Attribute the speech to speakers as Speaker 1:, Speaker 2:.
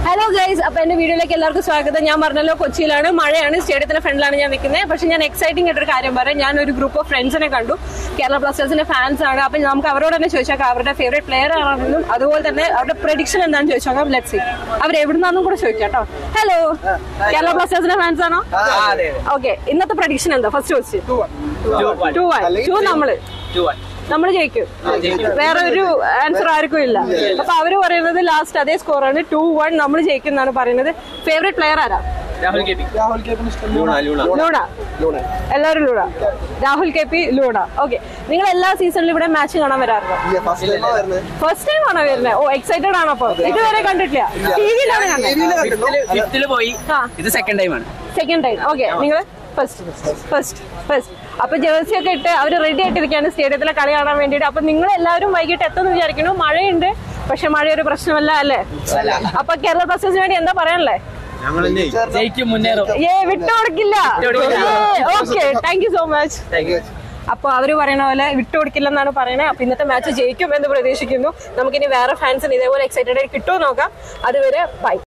Speaker 1: Hello guys അപ്പൊ എന്റെ വീഡിയോയിലേക്ക് എല്ലാവർക്കും സ്വാഗതം ഞാൻ പറഞ്ഞല്ലോ കൊച്ചിയിലാണ് മഴയാണ് സ്റ്റേഡിയത്തിന്റെ ഫ്രണ്ടിലാണ് ഞാൻ നിൽക്കുന്നത് പക്ഷെ ഞാൻ എക്സൈറ്റിംഗ് ആയിട്ടൊരു കാര്യം പറയാം ഞാൻ ഒരു ഗ്രൂപ്പ് ഓഫ് ഫ്രണ്ട്സിനെ കണ്ടു കേരള ബ്ലാസ്റ്റേഴ്സിന്റെ ഫാൻസ് ആണ് അപ്പൊ നമുക്ക് അവരോട് തന്നെ ചോദിച്ചാൽ അവരുടെ ഫേവറേറ്റ് പ്ലെയർ ആണെന്നും അതുപോലെ തന്നെ അവരുടെ പ്രഡിക്ഷൻ എന്താണെന്ന് ചോദിച്ചാൽ ലെറ്റ് സി അവർ എവിടുന്നാന്നും കൂടെ ചോദിക്കാം കേട്ടോ ഹലോ കേരള ബ്ലാസ്റ്റേഴ്സിന്റെ ഫാൻസ് ആണോ ഓക്കെ ഇന്നത്തെ പ്രഡിക്ഷൻ എന്താ first question two one two നമ്മള് നമ്മൾ ജയിക്കും വേറെ ഒരു ആൻസർ ആർക്കും ഇല്ല അപ്പൊ അവര് പറയുന്നത് ലാസ്റ്റ് അതേ സ്കോറാണ് ടു വൺ നമ്മൾ ജയിക്കും എന്നാണ് പറയുന്നത് ഫേവറേറ്റ് പ്ലെയർ ആരാ
Speaker 2: രാഹുൽ കെ പി
Speaker 1: ലൂണ എല്ലാവരും Luna Rahul K P Luna okay നിങ്ങൾ എല്ലാ സീസണിലും ഇവിടെ മാച്ച് കാണാൻ വരാറുണ്ടോ ഫസ്റ്റ് ടൈം ആണോ വരുന്നത് ഓ എക്സൈറ്റഡ് ആണോ അപ്പൊ ഇതുവരെ കണ്ടിട്ടില്ല ടിവിയിലാണ് കണ്ടത്
Speaker 2: ഫിഫ്തില് പോയി
Speaker 1: ആ.
Speaker 2: ഇത് സെക്കൻഡ് ടൈം ആണ്
Speaker 1: സെക്കൻഡ് ടൈം ഓക്കെ നിങ്ങൾ ഫസ്റ്റ് ഫസ്റ്റ് ഫസ്റ്റ് അപ്പൊ ജേഴ്സി ഒക്കെ ഇട്ട് അവർ റെഡി ആയിട്ടിരിക്കുകയാണ് സ്റ്റേഡിയത്തിലെ കളി കാണാൻ വേണ്ടിയിട്ട് അപ്പൊ നിങ്ങൾ എല്ലാവരും വൈകിട്ട് എത്തുമെന്ന് വിചാരിക്കുന്നു മഴയുണ്ട് പക്ഷെ മഴ ഒരു പ്രശ്നമല്ല അല്ലേ അപ്പൊ കേരള ബ്ലാസ്റ്റേഴ്സിന് വേണ്ടി എന്താ പറയാനല്ലേ
Speaker 2: ജയിക്കും മുന്നേറും
Speaker 1: ഏ വിട്ടുകൊടുക്കില്ല
Speaker 2: വിട്ടുകൊടുക്കില്ല.
Speaker 1: Okay thank you so much അപ്പൊ അവര് പറയണ പോലെ വിട്ടുകൊടുക്കില്ലെന്നാണ് പറയുന്നത് അപ്പൊ ഇന്നത്തെ മാച്ച് ജയിക്കും എന്ന് പ്രതീക്ഷിക്കുന്നു നമുക്കിനി വേറെ ഫാൻസിന് ഇതേപോലെ എക്സൈറ്റഡ് ആയിട്ട് കിട്ടുമോ നോക്കാം അതുവരെ ബൈ